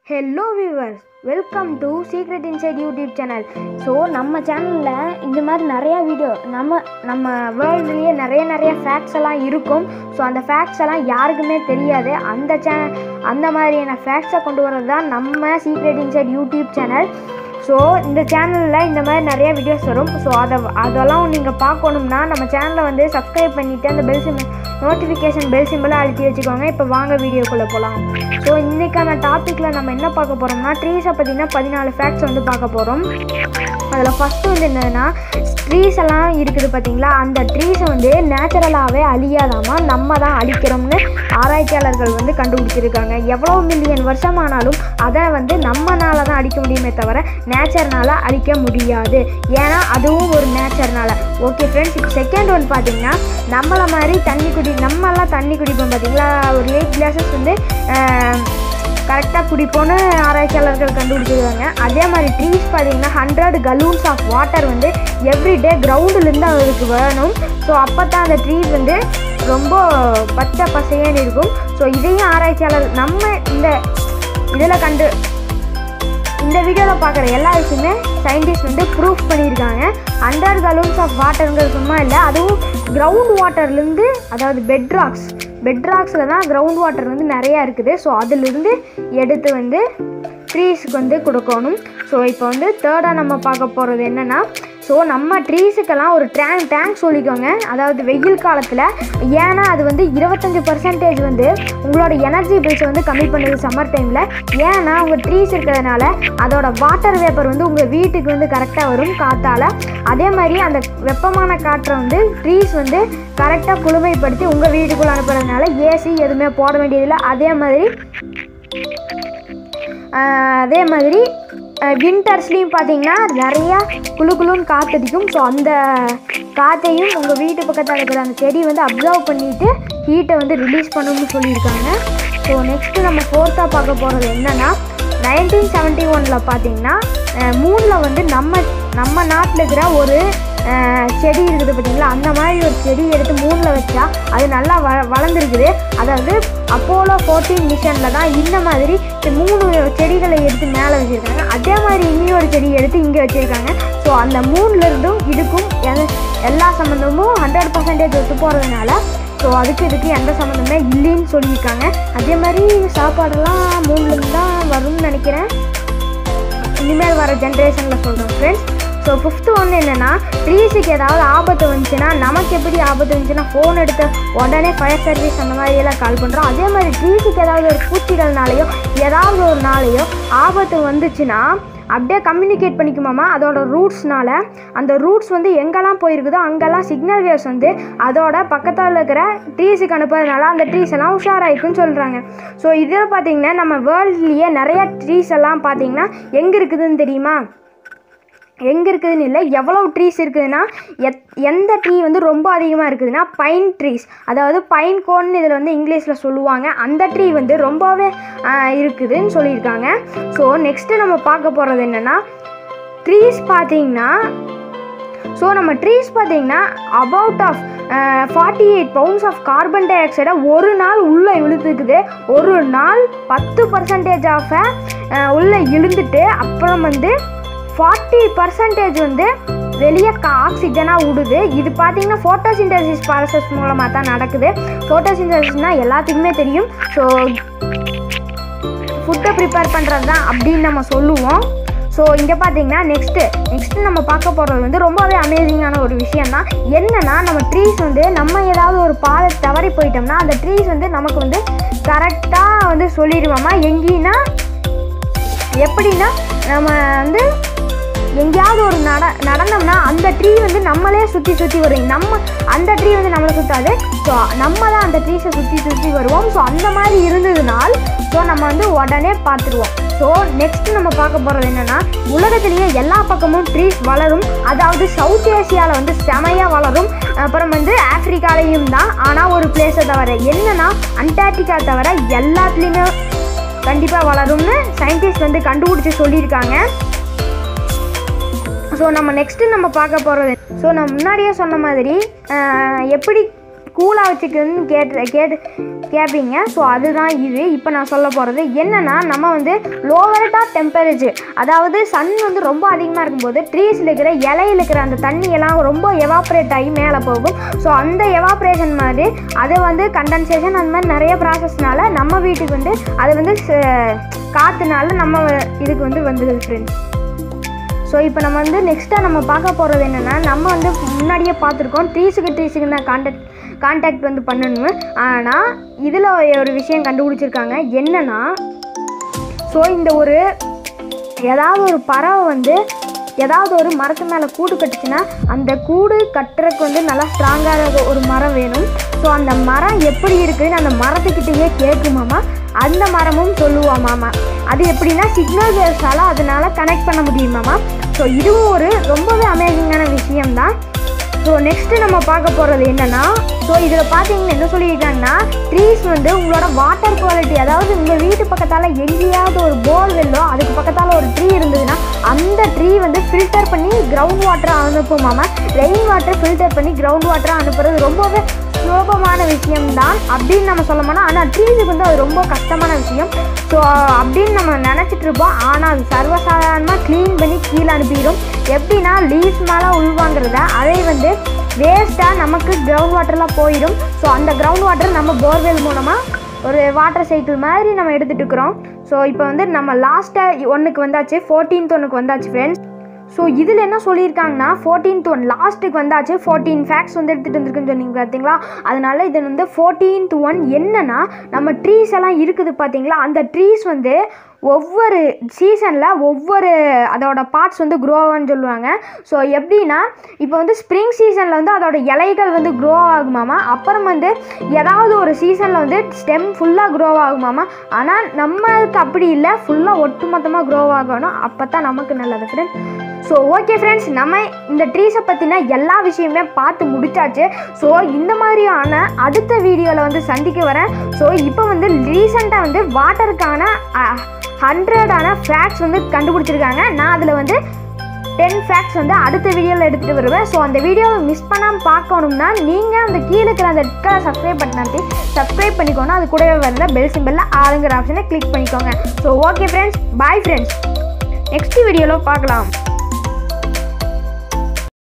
hello viewers welcome to secret inside YouTube channel so நம்ம சேனலில் இந்த மாதிரி நிறையா வீடியோ நம்ம நம்ம வேர்ல்டுலேயே நிறைய நிறைய ஃபேக்ட்ஸ் எல்லாம் இருக்கும் ஸோ அந்த ஃபேக்ட்ஸ் எல்லாம் யாருக்குமே தெரியாது அந்த சேனல் அந்த மாதிரியான ஃபேக்ட்ஸை கொண்டு வரது தான் நம்ம secret inside YouTube channel so இந்த சேனலில் இந்த மாதிரி நிறைய வீடியோஸ் வரும் ஸோ அதை அதெல்லாம் நீங்கள் பார்க்கணும்னா நம்ம சேனலை வந்து சப்ஸ்கிரைப் பண்ணிவிட்டு அந்த பெல் சிம்பிள் நோட்டிஃபிகேஷன் பெல் சிம்பிளை அழுத்தி வச்சுக்கோங்க இப்போ வாங்க வீடியோக்குள்ளே போகலாம் ஸோ இன்றைக்கான டாப்பிக்கில் நம்ம என்ன பார்க்க போகிறோம்னா ட்ரீஸை பற்றினா பதினாலு ஃபேக்ட்ஸ் வந்து பார்க்க போகிறோம் அதில் ஃபஸ்ட்டு வந்து என்னதுன்னா ட்ரீஸ் எல்லாம் இருக்குது பார்த்தீங்களா அந்த ட்ரீஸை வந்து நேச்சுரலாகவே அழியாதாமா நம்ம தான் அழிக்கிறோம்னு ஆராய்ச்சியாளர்கள் வந்து கண்டுபிடிச்சிருக்காங்க எவ்வளோ மில்லியன் வருஷம் ஆனாலும் அதை வந்து நம்மனால தான் அழிக்க முடியுமே தவிர நேச்சர்னால அழிக்க முடியாது ஏன்னா அதுவும் ஒரு நேச்சர்னால ஓகே ஃப்ரெண்ட்ஸ் இப்போ செகண்ட் ஒன் பார்த்தீங்கன்னா நம்மளை மாதிரி தண்ணி குடி நம்மலாம் தண்ணி குடிப்போம் பார்த்தீங்களா ஒரு எயிட் கிளாஸஸ் வந்து கரெக்டாக குடிப்போன்னு ஆராய்ச்சியாளர்கள் கண்டுபிடிச்சிருக்காங்க அதே மாதிரி ட்ரீஸ் பார்த்தீங்கன்னா ஹண்ட்ரட் கலூன்ஸ் ஆஃப் வாட்டர் வந்து எவ்ரிடே கிரவுண்டுலேருந்து அவருக்கு வேணும் ஸோ அப்போ தான் அந்த ட்ரீஸ் வந்து ரொம்ப பச்சை பசையன்னு இருக்கும் ஸோ இதையும் ஆராய்ச்சியாளர் நம்ம இந்த இதில் கண்டு இந்த வீடியோவில் பார்க்குற எல்லா விஷயமே சயின்டிஸ்ட் வந்து ப்ரூஃப் பண்ணியிருக்காங்க ஹண்ட்ரட் கலூன்ஸ் ஆஃப் வாட்டருங்கிறது சும்மா இல்லை அதுவும் கிரவுண்ட் வாட்டர்லேருந்து அதாவது பெட்ராக்ஸ் பெட்ராக்ஸில் தான் கிரவுண்ட் வாட்டர் வந்து நிறையா இருக்குது ஸோ அதிலிருந்து எடுத்து வந்து ட்ரீஸுக்கு வந்து கொடுக்கணும் ஸோ இப்போ வந்து தேர்டாக நம்ம பார்க்க போகிறது என்னென்னா ஸோ நம்ம ட்ரீஸுக்கெல்லாம் ஒரு டேங்க் டேங்க் சொல்லிக்கோங்க அதாவது வெயில் காலத்தில் ஏன்னா அது வந்து இருபத்தஞ்சி பர்சன்டேஜ் வந்து உங்களோட எனர்ஜி பில்ஸை வந்து கம்மி பண்ணுது சம்மர் டைமில் ஏன்னா உங்கள் ட்ரீஸ் இருக்கிறதுனால அதோட வாட்டர் வேப்பர் வந்து உங்கள் வீட்டுக்கு வந்து கரெக்டாக வரும் காற்றால் அதே மாதிரி அந்த வெப்பமான காற்றை வந்து ட்ரீஸ் வந்து கரெக்டாக குளுமைப்படுத்தி உங்கள் வீட்டுக்குள்ளே அனுப்புறதுனால ஏசி எதுவுமே போட வேண்டியதில்லை அதே மாதிரி அதே மாதிரி வின்டர்ஸ்லேயும் பார்த்தீங்கன்னா நிறையா குளு குளுன்னு காற்றடிக்கும் ஸோ அந்த காற்றையும் உங்கள் வீட்டு பக்கத்தில் இருக்கிற அந்த செடி வந்து அப்சர்வ் பண்ணிவிட்டு ஹீட்டை வந்து ரிலீஸ் பண்ணணும்னு சொல்லியிருக்காங்க ஸோ நெக்ஸ்ட்டு நம்ம ஃபோர்த்தாக பார்க்க போகிறது என்னென்னா நைன்டீன் செவன்ட்டி ஒனில் பார்த்தீங்கன்னா மூணில் வந்து நம்ம நம்ம நாட்டில் இருக்கிற ஒரு செடி இருக்குது பார்த்தீங்களா அந்த மாதிரி ஒரு செடி எடுத்து மூணில் வச்சா அது நல்லா வ வளர்ந்துருக்குது அதாவது அப்போலோ ஃபோர்டீன் மிஷனில் தான் இந்த மாதிரி மூணு செடிகளை எடுத்து மேலே வச்சுருக்காங்க அதே மாதிரி இன்னொரு செடி எடுத்து இங்கே வச்சுருக்காங்க ஸோ அந்த மூணுலேருந்தும் இதுக்கும் எல்லா சம்மந்தமும் ஹண்ட்ரட் பர்சன்டேஜ் ஒத்து போகிறதுனால ஸோ அதுக்கு இதுக்கு எந்த சம்மந்தமே இல்லைன்னு சொல்லியிருக்காங்க அதே மாதிரி சாப்பாடெல்லாம் மூணுலேருந்து தான் வரும்னு நினைக்கிறேன் இனிமேல் வர ஜென்ரேஷனில் சொல்கிறேன் ஃப்ரெண்ட்ஸ் ஸோ ஃபிஃப்த்து ஒன்று என்னென்னா ட்ரீஸுக்கு ஏதாவது ஆபத்து வந்துச்சுன்னா நமக்கு எப்படி ஆபத்து வந்துச்சுன்னா ஃபோன் எடுத்து உடனே ஃபயர் சர்வீஸ் அந்த மாதிரியெல்லாம் கால் பண்ணுறோம் அதே மாதிரி ட்ரீஸுக்கு ஏதாவது ஒரு பூச்சிகள்னாலேயோ ஏதாவது ஒரு நாளையோ ஆபத்து வந்துச்சுன்னா அப்படியே கம்யூனிகேட் பண்ணிக்குமாமா அதோட ரூட்ஸ்னால அந்த ரூட்ஸ் வந்து எங்கெல்லாம் போயிருக்குதோ அங்கெல்லாம் சிக்னல் வேவ்ஸ் வந்து அதோட பக்கத்தில் இருக்கிற ட்ரீஸுக்கு அனுப்புறதுனால அந்த ட்ரீஸ் எல்லாம் உஷாராயிருக்குன்னு சொல்கிறாங்க ஸோ இதில் பார்த்தீங்கன்னா நம்ம வேர்ல்ட்லேயே நிறைய ட்ரீஸ் எல்லாம் பார்த்தீங்கன்னா எங்கே இருக்குதுன்னு தெரியுமா எங்கே இருக்குதுன்னு இல்லை எவ்வளோ ட்ரீஸ் இருக்குதுன்னா எத் எந்த ட்ரீ வந்து ரொம்ப அதிகமாக இருக்குதுன்னா பைன் ட்ரீஸ் அதாவது பைன் கோன்னு இதில் வந்து இங்கிலீஷில் சொல்லுவாங்க அந்த ட்ரீ வந்து ரொம்பவே இருக்குதுன்னு சொல்லியிருக்காங்க ஸோ நெக்ஸ்ட்டு நம்ம பார்க்க போகிறது என்னென்னா ட்ரீஸ் பார்த்தீங்கன்னா ஸோ நம்ம ட்ரீஸ் பார்த்தீங்கன்னா about of forty eight pounds of carbon டை ஆக்சைடை ஒரு நாள் உள்ளே இழுத்துக்குது ஒரு நாள் பத்து பர்சன்டேஜ் ஆஃப உள்ளே இழுந்துட்டு அப்புறம் வந்து ஃபார்ட்டி பர்சன்டேஜ் வந்து வெளியே கா ஆக்சிஜனாக விடுது இது பார்த்தீங்கன்னா ஃபோட்டோசிந்தசிஸ் ப்ராசஸ் மூலமாக தான் நடக்குது ஃபோட்டோசிந்தசிஸ்னால் எல்லாத்துக்குமே தெரியும் ஸோ ஃபுட்டை ப்ரிப்பேர் பண்ணுறது தான் அப்படின்னு நம்ம சொல்லுவோம் ஸோ இங்கே பார்த்தீங்கன்னா நெக்ஸ்ட்டு நெக்ஸ்ட்டு நம்ம பார்க்க போகிறது வந்து ரொம்பவே அமேசிங்கான ஒரு விஷயம் தான் என்னென்னா நம்ம ட்ரீஸ் வந்து நம்ம ஏதாவது ஒரு பாதை தவறி போயிட்டோம்னா அந்த ட்ரீஸ் வந்து நமக்கு வந்து கரெக்டாக வந்து சொல்லிடுவோமா எங்கேன்னா எப்படின்னா நம்ம வந்து எங்கேயாவது ஒரு நட நடந்தோம்னா அந்த ட்ரீ வந்து நம்மளே சுற்றி சுற்றி வரும் நம்ம அந்த ட்ரீ வந்து நம்மளை சுற்றாது ஸோ நம்ம தான் அந்த ட்ரீஸை சுற்றி சுற்றி வருவோம் ஸோ அந்த மாதிரி இருந்ததுனால் ஸோ நம்ம வந்து உடனே பார்த்துருவோம் ஸோ நெக்ஸ்ட் நம்ம பார்க்க போகிறது என்னென்னா உலகத்திலேயே எல்லா பக்கமும் ட்ரீஸ் வளரும் அதாவது சவுத் ஏசியாவில் வந்து செமையாக வளரும் அப்புறம் வந்து ஆஃப்ரிக்காலையும் தான் ஆனால் ஒரு பிளேஸை தவிர என்னென்னா அண்டார்டிகா தவிர எல்லாத்துலேயுமே கண்டிப்பாக வளரும்னு சயின்டிஸ்ட் வந்து கண்டுபிடிச்சி சொல்லியிருக்காங்க ஸோ நம்ம நெக்ஸ்ட்டு நம்ம பார்க்க போகிறது ஸோ நான் முன்னாடியே சொன்ன மாதிரி எப்படி கூலாக வச்சுக்கிறதுன்னு கேட்டு கேட்டு கேட்பீங்க ஸோ அதுதான் இது இப்போ நான் சொல்ல போகிறது என்னென்னா நம்ம வந்து லோவர்டாக டெம்பரேச்சர் அதாவது சன் வந்து ரொம்ப அதிகமாக இருக்கும்போது ட்ரீஸில் இருக்கிற இலையில இருக்கிற அந்த தண்ணியெல்லாம் ரொம்ப எவாப்ரேட் ஆகி மேலே போகும் ஸோ அந்த எவாப்ரேஷன் மாதிரி அது வந்து கண்டென்சேஷன் அந்த மாதிரி நிறைய ப்ராசஸ்னால நம்ம வீட்டுக்கு வந்து அது வந்து ச- காற்றுனால நம்ம இதுக்கு வந்து வந்தது ஃப்ரெண்ட்ஸ் ஸோ இப்போ நம்ம வந்து நெக்ஸ்ட்டாக நம்ம பார்க்க போகிறது என்னென்னா நம்ம வந்து முன்னாடியே பார்த்துருக்கோம் ட்ரீஸுக்கு ட்ரீஸுக்கு தான் கான்டாக்ட் கான்டாக்ட் வந்து பண்ணணும் ஆனால் இதில் ஒரு விஷயம் கண்டுபிடிச்சிருக்காங்க என்னென்னா ஸோ இந்த ஒரு ஏதாவது ஒரு பறவை வந்து ஏதாவது ஒரு மரத்து மேலே கூடு கட்டுச்சுன்னா அந்த கூடு கட்டுறதுக்கு வந்து நல்லா ஸ்ட்ராங்கான ஒரு மரம் வேணும் ஸோ அந்த மரம் எப்படி இருக்குதுன்னு அந்த மரத்துக்கிட்டேயே கேட்குமாமா அந்த மரமும் சொல்லுவாமாமா அது எப்படின்னா சிக்னல் வேவ்ஸால் அதனால கனெக்ட் பண்ண முடியுமாமா ஸோ இதுவும் ஒரு ரொம்பவே அமேசிங்கான விஷயம்தான் ஸோ நெக்ஸ்ட்டு நம்ம பார்க்க போகிறது என்னென்னா ஸோ இதில் பார்த்தீங்கன்னா என்ன சொல்லியிருக்காங்கன்னா ட்ரீஸ் வந்து உங்களோட வாட்டர் குவாலிட்டி அதாவது உங்கள் வீட்டு பக்கத்தால் எங்கேயாவது ஒரு போர்வெல்லோ அதுக்கு பக்கத்தால் ஒரு ட்ரீ இருந்ததுன்னா அந்த ட்ரீ வந்து ஃபில்டர் பண்ணி கிரவுண்ட் வாட்டரை அனுப்புமாமா ரெயின் வாட்டர் ஃபில்டர் பண்ணி கிரவுண்ட் வாட்டரை அனுப்புறது ரொம்பவே சுலபமான விஷயம்தான் அப்படின்னு நம்ம சொல்ல போனால் ஆனால் ட்ரீஸுக்கு வந்து அது ரொம்ப கஷ்டமான விஷயம் ஸோ அப்படின்னு நம்ம நினச்சிட்டு இருப்போம் ஆனால் அது சர்வசாதாரணமாக க்ளீன் பண்ணி கீழே அனுப்பிடும் எப்படின்னா லீஸ் மேலே உள்வாங்கிறத அதை வந்து வேஸ்ட்டாக நமக்கு கிரவுண்ட் வாட்டர்லாம் போயிடும் ஸோ அந்த கிரவுண்ட் வாட்டர் நம்ம போர்வெல் மூலமாக ஒரு வாட்டர் சைக்கிள் மாதிரி நம்ம எடுத்துகிட்டு இருக்கிறோம் ஸோ இப்போ வந்து நம்ம லாஸ்ட்டாக ஒன்றுக்கு வந்தாச்சு ஃபோர்டீன்த் ஒன்றுக்கு வந்தாச்சு ஃப்ரெண்ட்ஸ் ஸோ இதில் என்ன சொல்லியிருக்காங்கன்னா ஃபோர்டீன்த் ஒன் லாஸ்ட்டுக்கு வந்தாச்சு ஃபோர்டீன் ஃபேக்ட்ஸ் வந்து எடுத்துகிட்டு வந்திருக்குன்னு சொன்னீங்க பார்த்தீங்களா அதனால இது வந்து ஃபோர்டீன்த் ஒன் என்னன்னா நம்ம ட்ரீஸ் எல்லாம் இருக்குது பார்த்தீங்களா அந்த ட்ரீஸ் வந்து ஒவ்வொரு சீசனில் ஒவ்வொரு அதோட பார்ட்ஸ் வந்து க்ரோ ஆகும்னு சொல்லுவாங்க ஸோ எப்படின்னா இப்போ வந்து ஸ்ப்ரிங் சீசனில் வந்து அதோட இலைகள் வந்து க்ரோ ஆகுமாமா அப்புறம் வந்து ஏதாவது ஒரு சீசனில் வந்து ஸ்டெம் ஃபுல்லாக க்ரோ ஆகுமாமா ஆனால் நம்மளுக்கு அப்படி இல்லை ஃபுல்லாக ஒட்டுமொத்தமாக க்ரோ ஆகணும் அப்போ தான் நமக்கு நல்லது ஃப்ரெண்ட்ஸ் ஸோ ஓகே ஃப்ரெண்ட்ஸ் நம்ம இந்த ட்ரீஸை பற்றின எல்லா விஷயமே பார்த்து முடிச்சாச்சு ஸோ இந்த மாதிரியான அடுத்த வீடியோவில் வந்து சந்திக்க வரேன் ஸோ இப்போ வந்து ரீசெண்டாக வந்து வாட்டருக்கான ஹண்ட்ரடான ஃபேக்ட்ஸ் வந்து கண்டுபிடிச்சிருக்காங்க நான் அதில் வந்து டென் ஃபேக்ட்ஸ் வந்து அடுத்த வீடியோவில் எடுத்துகிட்டு வருவேன் ஸோ அந்த வீடியோவை மிஸ் பண்ணாமல் பார்க்கணும்னா நீங்கள் அந்த கீழே இருக்கிற அந்த ரெட் சப்ஸ்கிரைப் பட்டன் அமைத்தி சப்ஸ்கிரைப் பண்ணிக்கோங்க அது கூடவே வர பெல் சிம்பிளில் ஆளுங்கிற ஆப்ஷனை கிளிக் பண்ணிக்கோங்க so okay friends bye friends next வீடியோவில் பார்க்கலாம்